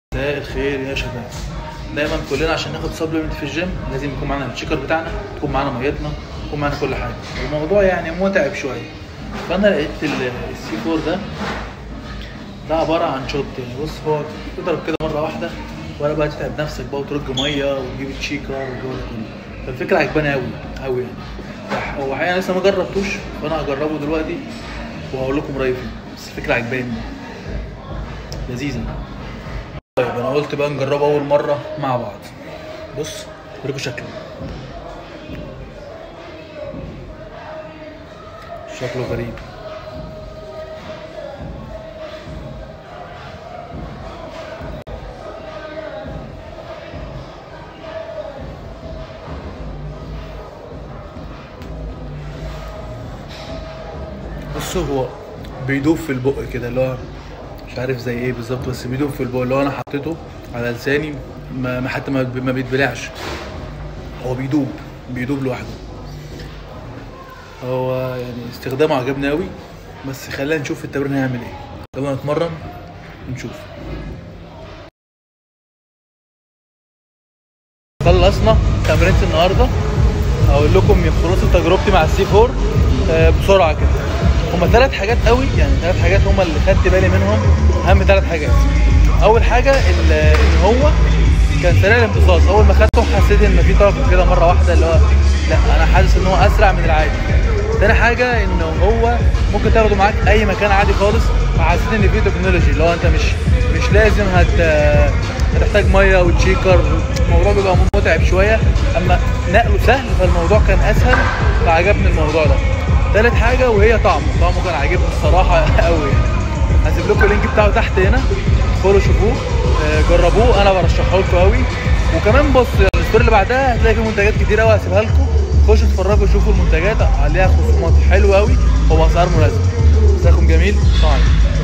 مساء الخير يا شباب دايما كلنا عشان ناخد سبلمنت في الجيم لازم يكون معانا الشيكر بتاعنا تكون معانا ميتنا تكون معانا كل حاجه الموضوع يعني متعب شويه فانا لقيت السي 4 ده ده عباره عن شوت يعني بص هو تضرب كده مره واحده ولا بقى تتعب نفسك بقى وترج ميه وتجيب الشيكر والجو ده كله فالفكره عجباني قوي قوي يعني هو حقيقه لسه ما جربتوش فانا هجربه دلوقتي وهقول لكم رايي فيه بس الفكره عجباني لذيذه طيب انا قلت بقى نجربه اول مره مع بعض بص اوريكم شكله شكله غريب بصوا هو بيدوب في البق كده اللي هو مش عارف زي ايه بالظبط بس بيدوب في البق اللي هو انا حطيته على لساني ما ما- حتى ما ما بيتبلعش هو بيدوب بيدوب لوحده هو يعني استخدامه عجبني قوي بس خلينا نشوف في التمرين هيعمل ايه يلا نتمرن ونشوف خلصنا تمرينة النهارده هقول لكم خلاصه تجربتي مع السي 4 آه، بسرعه كده هما ثلاث حاجات قوي يعني ثلاث حاجات هما اللي خدت بالي منهم اهم ثلاث حاجات اول حاجه ال- ان هو كان سريع الامتصاص اول ما خدته حسيت ان في طاقه كده مره واحده اللي هو لا انا حاسس ان هو اسرع من العادي تاني حاجه ان هو ممكن تاخده معاك اي مكان عادي خالص فحسيت ان في تكنولوجي اللي هو انت مش مش لازم هت هتحتاج ميه وتشيكر الموضوع بيبقى متعب شويه اما نقله سهل فالموضوع كان اسهل فعجبني الموضوع ده تالت حاجه وهي طعمه طعمه كان عاجبني الصراحه قوي يعني هسيب لكم اللينك بتاعه تحت هنا ادخلوا شوفوه آه، جربوه انا برشحه لكم قوي وكمان بص يعني الاسبوع اللي بعدها هتلاقي فيه منتجات كتير قوي هسيبها لكم خشوا اتفرجوا شوفوا المنتجات عليها خصومات حلوه قوي وباسعار مناسبه مساكم جميل سلام عليكم